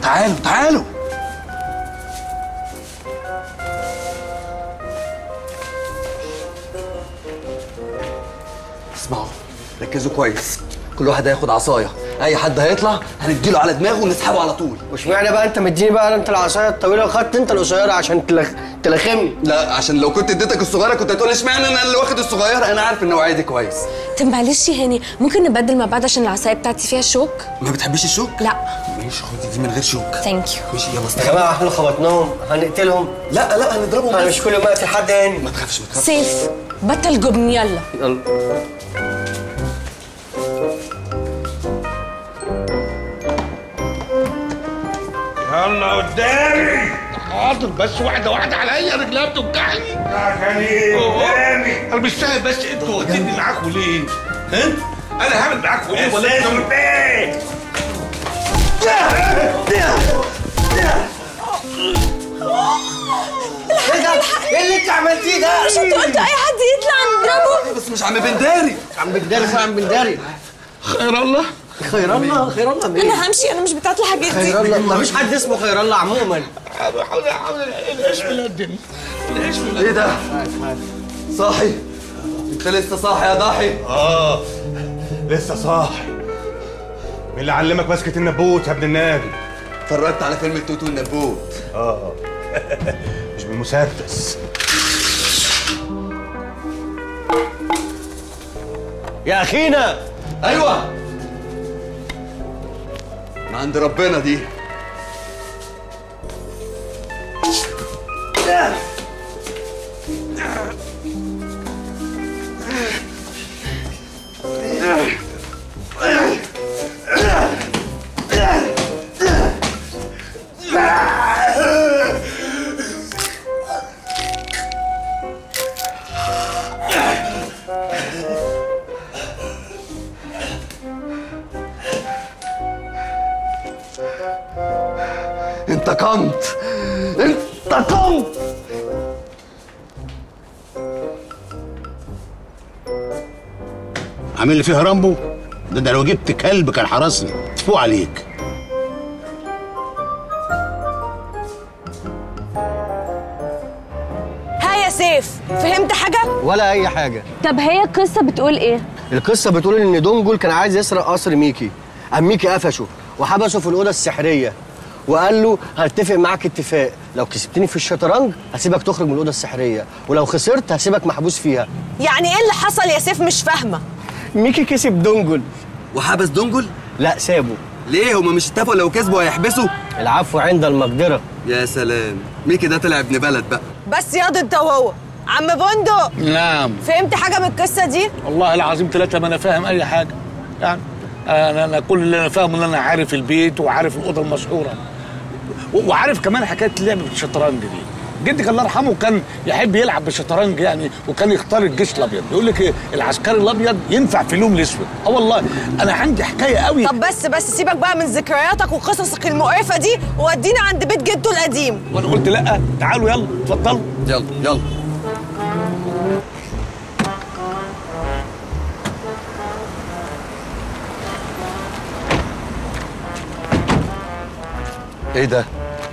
تعالوا تعالوا اسمعوا ركزوا كويس كل واحد هياخد عصايه اي حد هيطلع هنديله على دماغه ونسحبه على طول مش معنى بقى انت مديني بقى انت العصايه الطويله وخدت انت القصيره عشان تلخ... تلخمني لا عشان لو كنت اديتك الصغيره كنت هتقول اشمعنى انا اللي واخد الصغيره انا عارف النوعيه دي كويس طب معلش يا هاني ممكن نبدل مع بعض عشان العصايه بتاعتي فيها شوك ما بتحبيش الشوك لا ماشي خدي دي من غير شوك ثانك يو ماشي يلا يا استنى جماعه احنا خبطناهم هنقتلهم لا لا هنضربهم انا بس. مش كل ما اقتل حد يعني ما تخافش ما تخافش سيف بطل جبن يلا يلا يلا قدامي حاضر بس واحده واحده عليا رجلها بتوجعني عشان ايه قدامي انا مش فاهم بس انتوا واخديني معاكم ليه؟ ها؟ انا هعمل معاكم ايه ولا انتوا ايه ايه ده؟ ايه اللي انت عملتيه ده؟ مش انتوا قلتوا اي حد يطلع نضربه بس مش عم بنداري عم بنداري خير عم بنداري خير الله خير الله خير الله مين؟ انا همشي انا مش بتاعت الحاجات دي خير الله مفيش حد اسمه خير الله عموما حاضر حاضر حاضر العيش ملدن العيش ملدن ايه ده صاحي انت لسه صاحي يا ضاحي اه لسه صاحي مين اللي علمك مسكة النبوت يا ابن النبي اتفرجت على فيلم التوت والنبوت اه مش بالمسدس يا اخينا ايوه من عند ربنا دي انتقمت انتقمت عامل لي فيها رامبو ده ده لو جبت كلب كان حرسني تفوق عليك ها يا سيف فهمت حاجه ولا اي حاجه طب هي القصه بتقول ايه القصه بتقول ان دونجل كان عايز يسرق قصر ميكي قام ميكي قفشه وحبسه في الاوضه السحريه وقال له هتفق معاك اتفاق لو كسبتني في الشطرنج هسيبك تخرج من الاوضه السحريه ولو خسرت هسيبك محبوس فيها يعني ايه اللي حصل يا سيف مش فاهمه ميكي كسب دونجل وحبس دونجل لا سابه ليه هما مش اتفقوا لو كسبوا هيحبسوا العفو عند المقدره يا سلام ميكي ده طلع ابن بلد بقى بس ياض انت وهو عم بندق نعم فهمت حاجه من القصه دي والله العظيم ثلاثة ما أنا فاهم أي حاجة يعني أنا أنا كل اللي أنا فاهمه إن أنا عارف البيت وعارف الأوضة المشهورة و- وعارف كمان حكاية اللعب بالشطرنج دي جدك الله يرحمه كان يحب يلعب بالشطرنج يعني وكان يختار الجيش الابيض يقول لك إيه العسكري الابيض ينفع في اللون الاسود اه والله انا عندي حكايه قوي طب بس بس سيبك بقى من ذكرياتك وقصصك المقرفه دي وودينا عند بيت جده القديم وانا قلت لا تعالوا يلا اتفضلوا يلا يلا ايه ده؟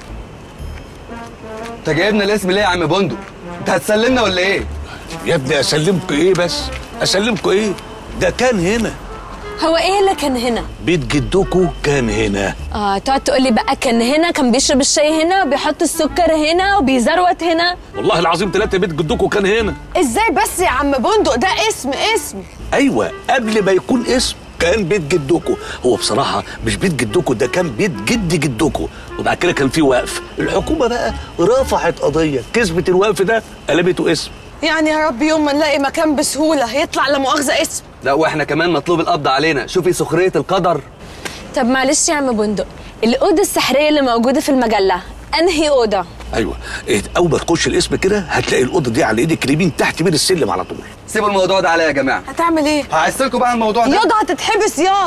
انت جايبنا الاسم ليه يا عم بندق؟ انت هتسلمنا ولا ايه؟ يا ابني اسلمكم ايه بس اسلمكم ايه ده كان هنا هو ايه اللي كان هنا بيت جدكم كان هنا اه تقعد تقول لي بقى كان هنا كان بيشرب الشاي هنا وبيحط السكر هنا وبيزروت هنا والله العظيم ثلاثة بيت جدكم كان هنا ازاي بس يا عم بندق ده اسم اسم ايوه قبل ما يكون اسم كان بيت جدكم هو بصراحه مش بيت جدكم ده كان بيت جد جدكم وبعد كده كان في وقف الحكومه بقى رفعت قضيه كسبت الوقف ده قلبته اسم يعني يا رب يوم ما نلاقي مكان بسهوله يطلع لا مؤاخذه اسم لا واحنا كمان مطلوب القبض علينا شوفي سخرية القدر طب معلش يا عم بندق الاوضه السحريه اللي موجوده في المجله انهي اوضه ايوه إيه، اول ما تخش الاسم كده هتلاقي الاوضه دي على ايدك اليمين تحت بين السلم على طول سيبوا الموضوع ده عليا يا جماعة هتعمل ايه هعسلكوا بقى الموضوع ده ياض هتتحبس يا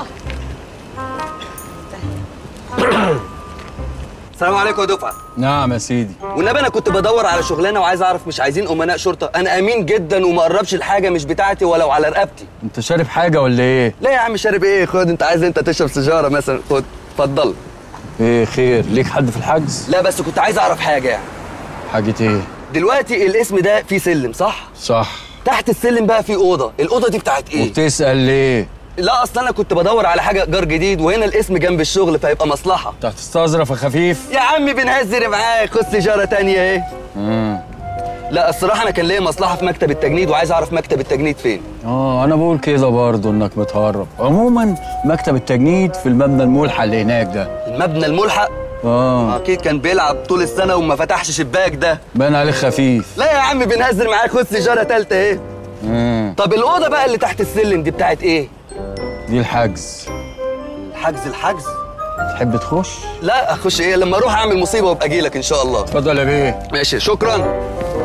السلام عليكم يا دفعة نعم يا سيدي والنبي انا كنت بدور على شغلانه وعايز اعرف مش عايزين امناء شرطه انا امين جدا وما اقربش الحاجه مش بتاعتي ولو على رقبتي انت شارب حاجه ولا ايه لا يا عم شارب ايه خد انت عايز انت تشرب سيجاره مثلا خد اتفضل ايه خير ليك حد في الحجز لا بس كنت عايز اعرف حاجه يعني حاجة ايه دلوقتي الاسم ده فيه سلم صح صح تحت السلم بقى فيه اوضه الاوضه دي بتاعت ايه وبتسأل ليه لا اصل انا كنت بدور على حاجه ايجار جديد وهنا الاسم جنب الشغل فيبقى مصلحه انت هتستظرف يا خفيف يا عمي بنهزر معاك خد سيجاره تانية اهي لا الصراحه انا كان ليا مصلحه في مكتب التجنيد وعايز اعرف مكتب التجنيد فين اه انا بقول كده برضه انك متهرب عموما مكتب التجنيد في المبنى الملحق اللي هناك ده المبنى الملحق اه اكيد كان بيلعب طول السنه وما فتحش شباك ده باين عليك خفيف لا يا عم بنهزر معاك خد سيجاره تالتة اهي مم. طب الاوضه بقى اللي تحت السلم دي بتاعت ايه دي الحجز الحجز الحجز تحب تخش لا اخش ايه لما اروح اعمل مصيبه وابقى اجي لك ان شاء الله اتفضل يا بيه ماشي شكرا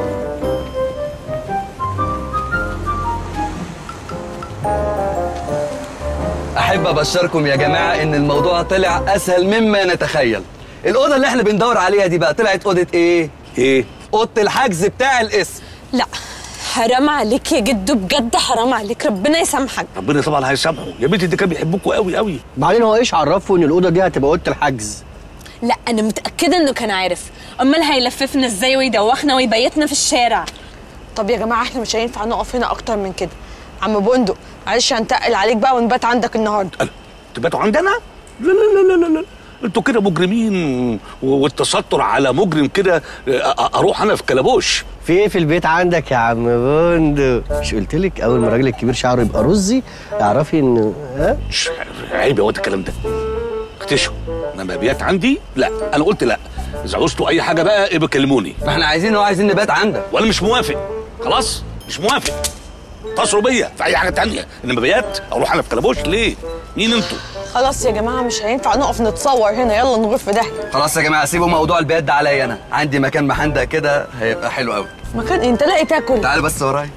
احب ابشركم يا جماعه ان الموضوع طلع اسهل مما نتخيل الاوضه اللي احنا بندور عليها دي بقى طلعت اوضه ايه ايه اوضه الحجز بتاع الاسم لا حرام عليك يا جدو بجد حرام عليك ربنا يسامحك ربنا طبعا هيسامحه يا بنتي دي كان بيحبكوا قوي قوي بعدين هو ايش عرفه ان الاوضه دي هتبقى اوضه الحجز لا انا متاكده انه كان عارف امال هيلففنا ازاي ويدوخنا ويبيتنا في الشارع طب يا جماعه احنا مش هينفع نقف هنا اكتر من كده عم بندق معلش هنتقل عليك بقى ونبات عندك النهارده قال تباتوا عندنا لا لا لا لا لا لا انتوا كده مجرمين و- والتستر على مجرم كده أ- أ- اروح انا في كلبوش في ايه في البيت عندك يا عم بندق مش قلت لك اول ما الراجل الكبير شعره يبقى رزي اعرفي ان ها مش عيب يا واد الكلام ده اكتشفوا انما بيات عندي لا انا قلت لا اذا عوزتوا اي حاجه بقى ابقى كلموني ما احنا عايزين هو عايزين نبات عندك وانا مش موافق خلاص مش موافق اتصلوا بيا في اي حاجه تانية انما بيات اروح انا في كلبوش ليه مين انتوا خلاص يا جماعه مش هينفع نقف نتصور هنا يلا نغير في داهيه خلاص يا جماعه سيبوا موضوع البيات ده عليا انا عندي مكان محندق كده هيبقى حلو قوي مكان إيه؟ انت لاقي تاكل تعال بس ورايا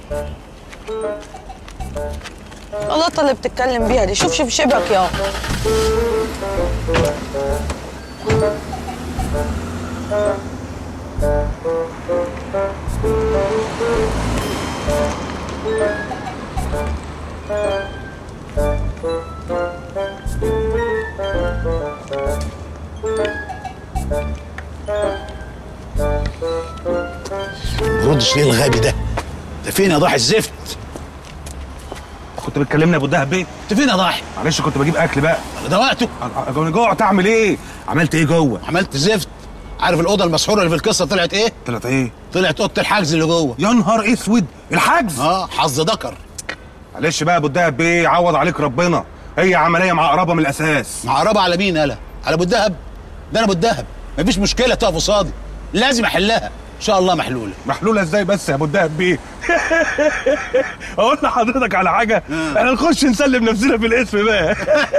اللقطه اللي بتتكلم بيها دي شوف شوف شبك يا ردش ليه الغبي ده ده فين يا ضاحي الزفت كنت بتكلمني يا ابو الدهب بيه انت فين يا ضاحي معلش كنت بجيب اكل بقى ده وقته أ- انا جوعت اعمل ايه عملت ايه جوه عملت زفت عارف الاوضه المسحوره اللي في القصه طلعت ايه طلعت ايه طلعت اوضه الحجز اللي جوه يا نهار اسود الحجز اه حظ ذكر معلش بقى يا ابو الدهب بيه عوض عليك ربنا هي عمليه معقربه من الاساس معربه على مين يالا على ابو الدهب ده انا ابو الدهب مفيش مشكله تقف قصادي لازم احلها ان شاء الله محلوله محلوله ازاي بس يا ابو الدهب بيه اقول لحضرتك على حاجه احنا نخش نسلم نفسنا في الاسم بقى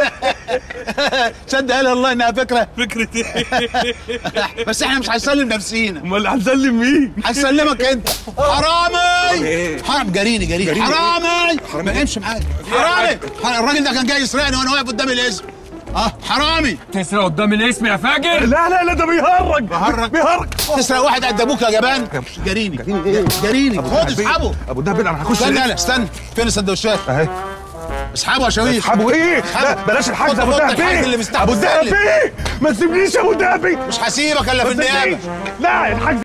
تصدق يالا الله انها فكره فكره ايه بس احنا مش هنسلم نفسينا امال هنسلم مين هسلمك انت حرامي إيه؟ حرام جريني جريني جريني حرامي حرامي ما يمشي معاك حرامي الراجل ده كان جاي يسرقني وانا واقف قدام الاسم اه حرامي تسرق قدام الاسم يا فاجر لا لا لا ده بيهرج بيهرج؟ بيهرج تسرق واحد قد ابوك يا جبان جريني جريني أبو خد الدهب بيه. اسحبه ابو الدهب بيه انا هخش استنى الاسم. يالا استنى فين السندوتشات اهي اسحبه يا شاويش اسحبوا ايه لا بلاش الحجز خد يا ابو خد الدهب الحجز بيه اللي مستحمل ابو الدهب سلم. بيه ما تسيبنيش يا ابو الدهب بيه مش هسيبك الا في ما تسيبنيش. النيابه لا الحجز